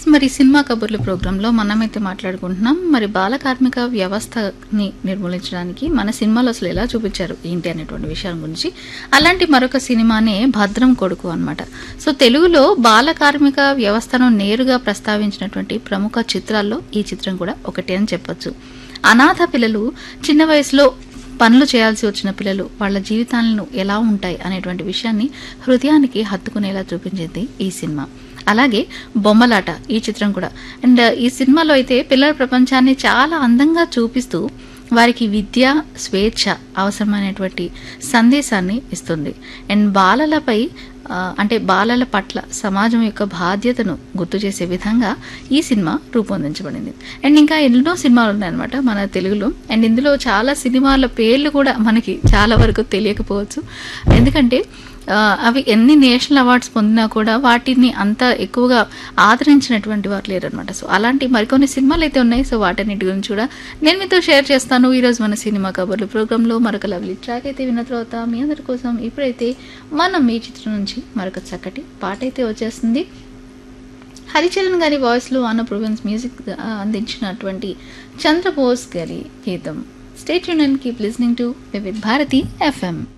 మరి సినిమా కబుర్ల ప్రోగ్రాంలో మనమైతే మాట్లాడుకుంటున్నాం మరి బాల కార్మిక వ్యవస్థని నిర్మూలించడానికి మన సినిమాలో అసలు ఎలా చూపించారు ఏంటి అనేటువంటి విషయం గురించి అలాంటి మరొక సినిమానే భద్రం కొడుకు అన్నమాట సో తెలుగులో బాల కార్మిక వ్యవస్థను నేరుగా ప్రస్తావించినటువంటి ప్రముఖ చిత్రాల్లో ఈ చిత్రం కూడా ఒకటి అని చెప్పొచ్చు అనాథ పిల్లలు చిన్న వయసులో పనులు చేయాల్సి వచ్చిన పిల్లలు వాళ్ళ జీవితాలను ఎలా ఉంటాయి అనేటువంటి విషయాన్ని హృదయానికి హత్తుకునేలా చూపించింది ఈ సినిమా అలాగే బొమ్మలాట ఈ చిత్రం కూడా అండ్ ఈ సినిమాలో అయితే పిల్లల ప్రపంచాన్ని చాలా అందంగా చూపిస్తూ వారికి విద్య స్వేచ్ఛ అవసరమైనటువంటి సందేశాన్ని ఇస్తుంది అండ్ బాలలపై ఆ, అంటే బాలల పట్ల సమాజం యొక్క బాధ్యతను గుర్తు చేసే విధంగా ఈ సినిమా రూపొందించబడింది అండ్ ఇంకా ఎన్నో సినిమాలు ఉన్నాయన్నమాట మన తెలుగులో అండ్ ఇందులో చాలా సినిమాల పేర్లు కూడా మనకి చాలా వరకు తెలియకపోవచ్చు ఎందుకంటే ఆ, అవి ఎన్ని నేషనల్ అవార్డ్స్ పొందినా కూడా వాటిని అంత ఎక్కువగా ఆదరించినటువంటి వారు లేరనమాట సో అలాంటి మరికొన్ని సినిమాలు అయితే ఉన్నాయి సో వాటన్నిటి గురించి కూడా నేను మీతో షేర్ చేస్తాను ఈరోజు మన సినిమా కబుర్లు ప్రోగ్రాంలో మరొక లవ్లీ ట్రాక్ అయితే విన్న తర్వాత మీ అందరి కోసం ఇప్పుడైతే మనం ఈ చిత్రం నుంచి మరొక చక్కటి పాట అయితే వచ్చేస్తుంది హరిచరణ్ గారి వాయిస్లో అన్న ప్రొవెన్స్ మ్యూజిక్ ఆ, అందించినటువంటి చంద్రబోస్ గారి గీతం state union keep listening to Vividh Bharati FM